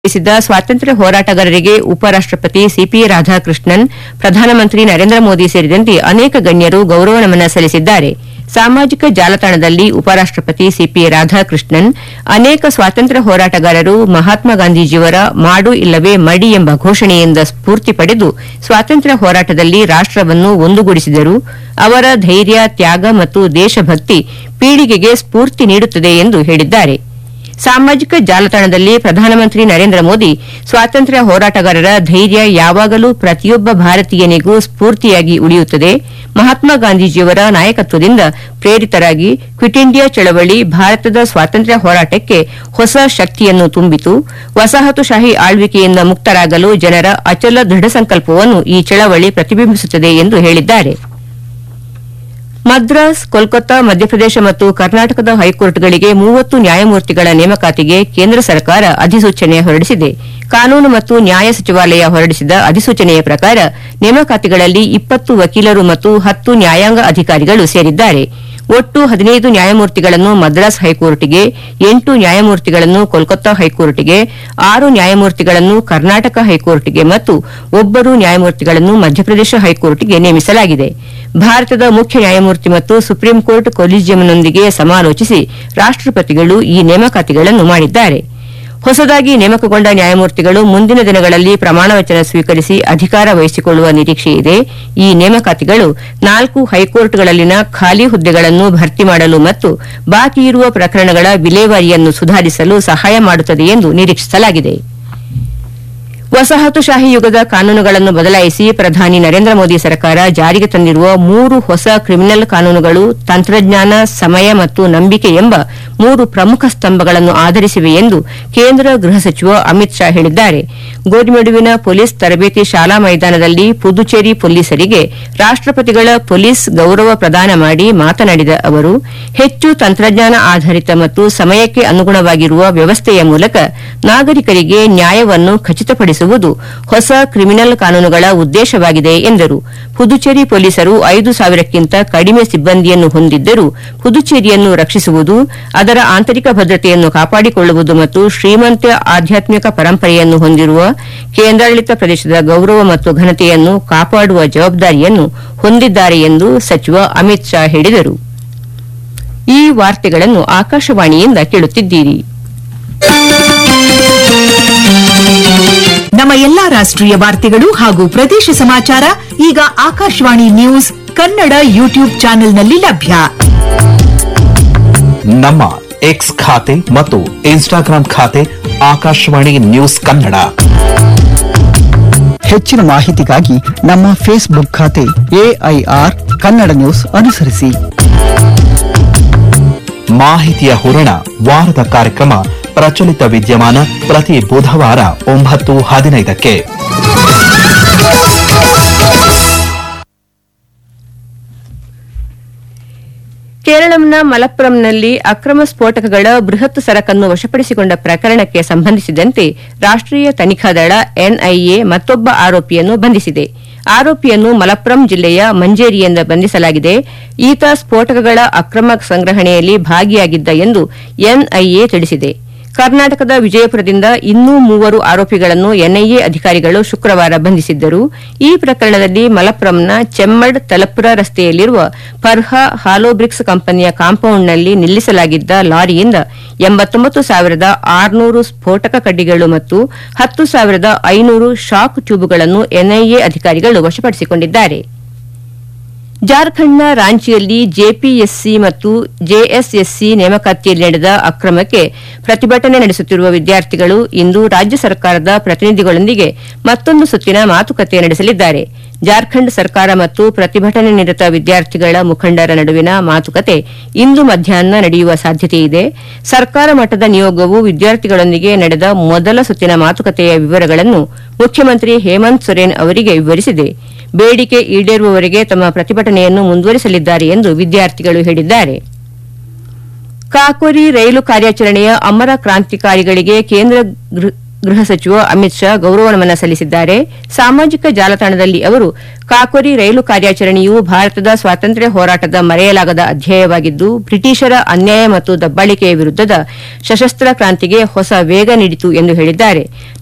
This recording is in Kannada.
ಭಾಗವಹಿಸಿದ್ದ ಸ್ವಾತಂತ್ರ್ಯ ಹೋರಾಟಗಾರರಿಗೆ ಉಪರಾಷ್ಟಪತಿ ಸಿಪಿ ರಾಧಾಕೃಷ್ಣನ್ ಪ್ರಧಾನಮಂತ್ರಿ ನರೇಂದ್ರ ಮೋದಿ ಸೇರಿದಂತೆ ಅನೇಕ ಗಣ್ಯರು ಗೌರವ ನಮನ ಸಲ್ಲಿಸಿದ್ದಾರೆ ಸಾಮಾಜಿಕ ಜಾಲತಾಣದಲ್ಲಿ ಉಪರಾಷ್ಟಪತಿ ಸಿಪಿ ರಾಧಾಕೃಷ್ಣನ್ ಅನೇಕ ಸ್ವಾತಂತ್ರ್ಯ ಹೋರಾಟಗಾರರು ಮಹಾತ್ಮ ಗಾಂಧೀಜಿಯವರ ಮಾಡು ಇಲ್ಲವೇ ಮಡಿ ಎಂಬ ಘೋಷಣೆಯಿಂದ ಸ್ಫೂರ್ತಿ ಪಡೆದು ಸ್ವಾತಂತ್ರ್ಯ ಹೋರಾಟದಲ್ಲಿ ರಾಷ್ಟವನ್ನು ಒಂದುಗೂಡಿಸಿದರು ಅವರ ಧೈರ್ಯ ತ್ಯಾಗ ಮತ್ತು ದೇಶಭಕ್ತಿ ಪೀಳಿಗೆಗೆ ಸ್ಫೂರ್ತಿ ನೀಡುತ್ತದೆ ಎಂದು ಹೇಳಿದ್ದಾರೆ ಸಾಮಾಜಿಕ ಜಾಲತಾಣದಲ್ಲಿ ಪ್ರಧಾನಮಂತ್ರಿ ನರೇಂದ್ರ ಮೋದಿ ಸ್ವಾತಂತ್ರ್ಯ ಹೋರಾಟಗಾರರ ಧೈರ್ಯ ಯಾವಾಗಲೂ ಪ್ರತಿಯೊಬ್ಬ ಭಾರತೀಯನಿಗೂ ಸ್ಫೂರ್ತಿಯಾಗಿ ಉಳಿಯುತ್ತದೆ ಮಹಾತ್ಮ ಗಾಂಧೀಜಿಯವರ ನಾಯಕತ್ವದಿಂದ ಪ್ರೇರಿತರಾಗಿ ಕ್ವಿಟ್ ಇಂಡಿಯಾ ಚಳವಳಿ ಭಾರತದ ಸ್ವಾತಂತ್ರ್ಯ ಹೋರಾಟಕ್ಕೆ ಹೊಸ ಶಕ್ತಿಯನ್ನು ತುಂಬಿತು ವಸಾಹತುಶಾಹಿ ಆಳ್ವಿಕೆಯಿಂದ ಮುಕ್ತರಾಗಲು ಜನರ ಅಚಲ ದೃಢ ಸಂಕಲ್ಪವನ್ನು ಈ ಚಳವಳಿ ಪ್ರತಿಬಿಂಬಿಸುತ್ತದೆ ಎಂದು ಹೇಳಿದ್ದಾರೆ ಮದ್ರಾಸ್ ಕೋಲ್ಕತ್ತಾ ಮಧ್ಯಪ್ರದೇಶ ಮತ್ತು ಕರ್ನಾಟಕದ ಹೈಕೋರ್ಟ್ಗಳಿಗೆ ಮೂವತ್ತು ನ್ಯಾಯಮೂರ್ತಿಗಳ ನೇಮಕಾತಿಗೆ ಕೇಂದ್ರ ಸರ್ಕಾರ ಅಧಿಸೂಚನೆ ಹೊರಡಿಸಿದೆ ಕಾನೂನು ಮತ್ತು ನ್ಯಾಯ ಸಚಿವಾಲಯ ಹೊರಡಿಸಿದ ಅಧಿಸೂಚನೆಯ ಪ್ರಕಾರ ನೇಮಕಾತಿಗಳಲ್ಲಿ ಇಪ್ಪತ್ತು ವಕೀಲರು ಮತ್ತು ಹತ್ತು ನ್ಯಾಯಾಂಗ ಅಧಿಕಾರಿಗಳು ಸೇರಿದ್ದಾರೆ ಒಟ್ಟು ಹದಿನೈದು ನ್ಯಾಯಮೂರ್ತಿಗಳನ್ನು ಮದ್ರಾಸ್ ಹೈಕೋರ್ಟ್ಗೆ ಎಂಟು ನ್ಯಾಯಮೂರ್ತಿಗಳನ್ನು ಕೋಲ್ಕತ್ತಾ ಹೈಕೋರ್ಟ್ಗೆ ಆರು ನ್ಯಾಯಮೂರ್ತಿಗಳನ್ನು ಕರ್ನಾಟಕ ಹೈಕೋರ್ಟ್ಗೆ ಮತ್ತು ಒಬ್ಬರು ನ್ಯಾಯಮೂರ್ತಿಗಳನ್ನು ಮಧ್ಯಪ್ರದೇಶ ಹೈಕೋರ್ಟ್ಗೆ ನೇಮಿಸಲಾಗಿದೆ ಭಾರತದ ಮುಖ್ಯ ನ್ಯಾಯಮೂರ್ತಿ ಮತ್ತು ಸುಪ್ರೀಂ ಕೋರ್ಟ್ ಕೊಲಿಜಿಯಂನೊಂದಿಗೆ ಸಮಾಲೋಚಿಸಿ ರಾಷ್ಟಪತಿಗಳು ಈ ನೇಮಕಾತಿಗಳನ್ನು ಮಾಡಿದ್ದಾರೆ ಹೊಸದಾಗಿ ನೇಮಕಗೊಂಡ ನ್ಯಾಯಮೂರ್ತಿಗಳು ಮುಂದಿನ ದಿನಗಳಲ್ಲಿ ಪ್ರಮಾಣವಚನ ಸ್ವೀಕರಿಸಿ ಅಧಿಕಾರ ವಹಿಸಿಕೊಳ್ಳುವ ನಿರೀಕ್ಷೆಯಿದೆ ಈ ನೇಮಕಾತಿಗಳು ನಾಲ್ಕು ಹೈಕೋರ್ಟ್ಗಳಲ್ಲಿನ ಖಾಲಿ ಹುದ್ದೆಗಳನ್ನು ಭರ್ತಿ ಮಾಡಲು ಮತ್ತು ಬಾಕಿ ಇರುವ ಪ್ರಕರಣಗಳ ವಿಲೇವಾರಿಯನ್ನು ಸುಧಾರಿಸಲು ಸಹಾಯ ಮಾಡುತ್ತದೆ ಎಂದು ನಿರೀಕ್ಷಿಸಲಾಗಿದೆ ವಸಾಹತುಶಾಹಿ ಯುಗದ ಕಾನೂನುಗಳನ್ನು ಬದಲಾಯಿಸಿ ಪ್ರಧಾನಿ ನರೇಂದ್ರ ಮೋದಿ ಸರ್ಕಾರ ಜಾರಿಗೆ ತಂದಿರುವ ಮೂರು ಹೊಸ ಕ್ರಿಮಿನಲ್ ಕಾನೂನುಗಳು ತಂತ್ರಜ್ಞಾನ ಸಮಯ ಮತ್ತು ನಂಬಿಕೆ ಎಂಬ ಮೂರು ಪ್ರಮುಖ ಸ್ತಂಭಗಳನ್ನು ಆಧರಿಸಿವೆ ಎಂದು ಕೇಂದ್ರ ಗೃಹ ಸಚಿವ ಅಮಿತ್ ಶಾ ಹೇಳಿದ್ದಾರೆ ಗೋರಿಮೆಡುವಿನ ಪೊಲೀಸ್ ತರಬೇತಿ ಶಾಲಾ ಮೈದಾನದಲ್ಲಿ ಪುದುಚೇರಿ ಪೊಲೀಸರಿಗೆ ರಾಷ್ಟಪತಿಗಳ ಪೊಲೀಸ್ ಗೌರವ ಪ್ರದಾನ ಮಾಡಿ ಮಾತನಾಡಿದ ಅವರು ಹೆಚ್ಚು ತಂತ್ರಜ್ಞಾನ ಆಧಾರಿತ ಮತ್ತು ಸಮಯಕ್ಕೆ ಅನುಗುಣವಾಗಿರುವ ವ್ಯವಸ್ಥೆಯ ಮೂಲಕ ನಾಗರಿಕರಿಗೆ ನ್ಯಾಯವನ್ನು ಖಚಿತಪಡಿಸುವುದು ಹೊಸ ಕ್ರಿಮಿನಲ್ ಕಾನೂನುಗಳ ಉದ್ದೇಶವಾಗಿದೆ ಎಂದರು ಪುದುಚೇರಿ ಪೊಲೀಸರು ಐದು ಸಾವಿರಕ್ಕಿಂತ ಕಡಿಮೆ ಸಿಬ್ಬಂದಿಯನ್ನು ಹೊಂದಿದ್ದರೂ ಪುದುಚೇರಿಯನ್ನು ರಕ್ಷಿಸುವುದು ಅದರ ಆಂತರಿಕ ಭದ್ರತೆಯನ್ನು ಕಾಪಾಡಿಕೊಳ್ಳುವುದು ಮತ್ತು ಶ್ರೀಮಂತ ಆಧ್ಯಾತ್ಮಿಕ ಪರಂಪರೆಯನ್ನು ಹೊಂದಿರುವ ಕೇಂದ್ರಾಡಳಿತ ಪ್ರದೇಶದ ಗೌರವ ಮತ್ತು ಘನತೆಯನ್ನು ಕಾಪಾಡುವ ಜವಾಬ್ದಾರಿಯನ್ನು ಹೊಂದಿದ್ದಾರೆ ಎಂದು ಸಚಿವ ಅಮಿತ್ ಶಾ ಹೇಳಿದರು ಈ ವಾರ್ತೆಗಳನ್ನು ಆಕಾಶವಾಣಿಯಿಂದ ಕೇಳುತ್ತಿದ್ದೀರಿ ನಮ್ಮ ಎಲ್ಲಾ ರಾಷ್ಟ್ರೀಯ ವಾರ್ತೆಗಳು ಹಾಗೂ ಪ್ರದೇಶ ಸಮಾಚಾರ ಈಗ ಆಕಾಶವಾಣಿ ನ್ಯೂಸ್ ಕನ್ನಡ ಯೂಟ್ಯೂಬ್ ಚಾನೆಲ್ನಲ್ಲಿ ಲಭ್ಯ ನಮ್ಮ ಎಕ್ಸ್ ಖಾತೆ ಮತ್ತು ಇನ್ಸ್ಟಾಗ್ರಾಂ ಖಾತೆ ಆಕಾಶವಾಣಿ ನ್ಯೂಸ್ ಕನ್ನಡ ಹೆಚ್ಚಿನ ಮಾಹಿತಿಗಾಗಿ ನಮ್ಮ ಫೇಸ್ಬುಕ್ ಖಾತೆ ಎಐಆರ್ ಕನ್ನಡ ನ್ಯೂಸ್ ಅನುಸರಿಸಿ ಮಾಹಿತಿಯ ಹೂರಣ ವಾರದ ಕಾರ್ಯಕ್ರಮ ಪ್ರಚಲಿತ ವಿದ್ಯಮಾನ ಪ್ರತಿ ಬುಧವಾರ ಒಂಬತ್ತು ಹದಿನೈದಕ್ಕೆ ಕೇರಳಂನ ಮಲಪ್ಪುರಂನಲ್ಲಿ ಅಕ್ರಮ ಸ್ಫೋಟಕಗಳ ಬೃಹತ್ ಸರಕನ್ನು ವಶಪಡಿಸಿಕೊಂಡ ಪ್ರಕರಣಕ್ಕೆ ಸಂಬಂಧಿಸಿದಂತೆ ರಾಷ್ಟೀಯ ತನಿಖಾ ದಳ ಎನ್ಐಎ ಮತ್ತೊಬ್ಬ ಆರೋಪಿಯನ್ನು ಬಂಧಿಸಿದೆ ಆರೋಪಿಯನ್ನು ಮಲಪ್ಪುರಂ ಜಿಲ್ಲೆಯ ಮಂಜೇರಿಯಿಂದ ಬಂಧಿಸಲಾಗಿದೆ ಈತ ಸ್ಫೋಟಕಗಳ ಅಕ್ರಮ ಸಂಗ್ರಹಣೆಯಲ್ಲಿ ಭಾಗಿಯಾಗಿದ್ದ ಎಂದು ಎನ್ಐಎ ತಿಳಿಸಿದೆ ಕರ್ನಾಟಕದ ವಿಜಯಪುರದಿಂದ ಇನ್ನೂ ಮೂವರು ಆರೋಪಿಗಳನ್ನು ಎನ್ಐಎ ಅಧಿಕಾರಿಗಳು ಶುಕ್ರವಾರ ಬಂಧಿಸಿದ್ದರು ಈ ಪ್ರಕರಣದಲ್ಲಿ ಮಲಪ್ಪುರಂನ ಚೆಮ್ಮಡ್ ತಲಪುರ ರಸ್ತೆಯಲ್ಲಿರುವ ಫರ್ಹಾ ಹಾಲೋಬ್ರಿಕ್ಸ್ ಕಂಪನಿಯ ಕಾಂಪೌಂಡ್ನಲ್ಲಿ ನಿಲ್ಲಿಸಲಾಗಿದ್ದ ಲಾರಿಯಿಂದ ಎಂಬತ್ತೊಂಬತ್ತು ಸಾವಿರದ ಆರುನೂರು ಸ್ಫೋಟಕ ಕಡ್ಡಿಗಳು ಮತ್ತು ಹತ್ತು ಸಾವಿರದ ಐನೂರು ಶಾಕ್ ಟ್ಯೂಬ್ಗಳನ್ನು ಎನ್ಐಎ ಅಧಿಕಾರಿಗಳು ವಶಪಡಿಸಿಕೊಂಡಿದ್ದಾರೆ ಜಾರ್ಖಂಡ್ನ ರಾಂಚಿಯಲ್ಲಿ ಜೆಪಿಎಸ್ಸಿ ಮತ್ತು ಜೆಎಸ್ಎಸ್ಸಿ ನೇಮಕಾತಿಯಲ್ಲಿ ನಡೆದ ಅಕ್ರಮಕ್ಕೆ ಪ್ರತಿಭಟನೆ ನಡೆಸುತ್ತಿರುವ ವಿದ್ಯಾರ್ಥಿಗಳು ಇಂದು ರಾಜ್ಯ ಸರ್ಕಾರದ ಪ್ರತಿನಿಧಿಗಳೊಂದಿಗೆ ಮತ್ತೊಂದು ಸುತ್ತಿನ ಮಾತುಕತೆ ನಡೆಸಲಿದ್ದಾರೆ ಜಾರ್ಖಂಡ್ ಸರ್ಕಾರ ಮತ್ತು ಪ್ರತಿಭಟನೆ ನಿರತ ವಿದ್ಯಾರ್ಥಿಗಳ ಮುಖಂಡರ ನಡುವಿನ ಮಾತುಕತೆ ಇಂದು ಮಧ್ಯಾಹ್ನ ನಡೆಯುವ ಸಾಧ್ಯತೆಯಿದೆ ಸರ್ಕಾರ ಮಟ್ಟದ ನಿಯೋಗವು ವಿದ್ಯಾರ್ಥಿಗಳೊಂದಿಗೆ ನಡೆದ ಮೊದಲ ಸುತ್ತಿನ ಮಾತುಕತೆಯ ವಿವರಗಳನ್ನು ಮುಖ್ಯಮಂತ್ರಿ ಹೇಮಂತ್ ಸೊರೇನ್ ಅವರಿಗೆ ವಿವರಿಸಿದೆ ಬೇಡಿಕೆ ಈಡೇರುವವರೆಗೆ ತಮ್ಮ ಪ್ರತಿಭಟನೆಯನ್ನು ಮುಂದುವರಿಸಲಿದ್ದಾರೆ ಎಂದು ವಿದ್ಯಾರ್ಥಿಗಳು ಹೇಳಿದ್ದಾರೆ ಕಾಕೋರಿ ರೈಲು ಕಾರ್ಯಾಚರಣೆಯ ಅಮರ ಕ್ರಾಂತಿಕಾರಿಗಳಿಗೆ ಕೇಂದ್ರ ಗೃ- ಗೃಹ ಸಚಿವ ಅಮಿತ್ ಶಾ ಗೌರವ ನಮನ ಸಲ್ಲಿಸಿದ್ದಾರೆ ಸಾಮಾಜಿಕ ಜಾಲತಾಣದಲ್ಲಿ ಅವರು ಕಾಕೋರಿ ರೈಲು ಕಾರ್ಯಾಚರಣೆಯು ಭಾರತದ ಸ್ವಾತಂತ್ರ್ಯ ಹೋರಾಟದ ಮರೆಯಲಾಗದ ಅಧ್ಯಾಯವಾಗಿದ್ದು ಬ್ರಿಟಿಷರ ಅನ್ಯಾಯ ಮತ್ತು ದಬ್ಬಾಳಿಕೆಯ ವಿರುದ್ದದ ಸಶಸ್ತ್ರ ಕ್ರಾಂತಿಗೆ ಹೊಸ ವೇಗ ನೀಡಿತು ಎಂದು ಹೇಳಿದ್ದಾರೆ